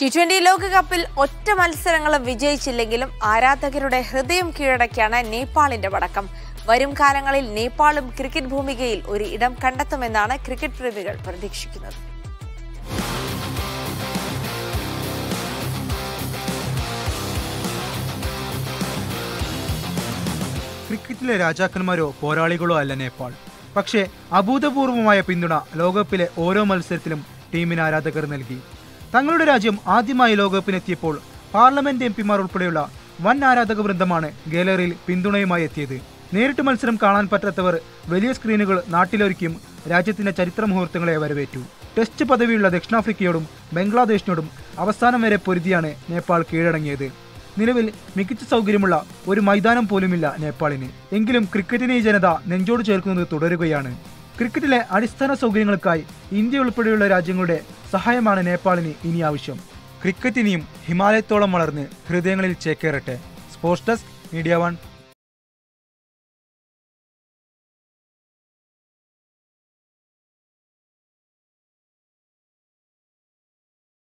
T twenty ലോകകപ്പിൽ ഒറ്റ മത്സരങ്ങളും വിജയിച്ചില്ലെങ്കിലും ആരാധകരുടെ ഹൃദയം കീഴടക്കിയാണ് നേപ്പാളിന്റെ പടക്കം വരും കാലങ്ങളിൽ നേപ്പാളും ക്രിക്കറ്റ് ഭൂമികയിൽ ഒരു ഇടം കണ്ടെത്തുമെന്നാണ് ക്രിക്കറ്റ് പ്രേമികൾ പ്രതീക്ഷിക്കുന്നത് ക്രിക്കറ്റിലെ രാജാക്കന്മാരോ പോരാളികളോ അല്ല നേപ്പാൾ പക്ഷേ അഭൂതപൂർവമായ പിന്തുണ ലോകകപ്പിലെ ഓരോ മത്സരത്തിലും ടീമിന് ആരാധകർ നൽകി തങ്ങളുടെ രാജ്യം ആദ്യമായി ലോകകപ്പിനെത്തിയപ്പോൾ പാർലമെന്റ് എം പിമാർ ഉൾപ്പെടെയുള്ള വൻ ആരാധക വൃന്ദമാണ് ഗാലറിയിൽ പിന്തുണയുമായി എത്തിയത് നേരിട്ട് മത്സരം കാണാൻ പറ്റാത്തവർ വലിയ സ്ക്രീനുകൾ നാട്ടിലൊരുക്കിയും രാജ്യത്തിന്റെ ചരിത്ര മുഹൂർത്തങ്ങളെ വരവേറ്റു ടെസ്റ്റ് പദവിയുള്ള ദക്ഷിണാഫ്രിക്കയോടും ബംഗ്ലാദേശിനോടും അവസാനം വരെ പൊരുതിയാണ് നേപ്പാൾ കീഴടങ്ങിയത് നിലവിൽ മികച്ച സൗകര്യമുള്ള ഒരു മൈതാനം പോലുമില്ല നേപ്പാളിന് എങ്കിലും ക്രിക്കറ്റിനെ ഈ ജനത നെഞ്ചോട് ചേർക്കുന്നത് തുടരുകയാണ് ക്രിക്കറ്റിലെ അടിസ്ഥാന സൗകര്യങ്ങൾക്കായി ഇന്ത്യ ഉൾപ്പെടെയുള്ള രാജ്യങ്ങളുടെ സഹായമാണ് നേപ്പാളിന് ഇനി ആവശ്യം ക്രിക്കറ്റ് ഇനിയും ഹിമാലയത്തോളം വളർന്ന് ഹൃദയങ്ങളിൽ ചേക്കേറട്ടെ സ്പോർട്സ് ഡെസ്ക് മീഡിയ വൺ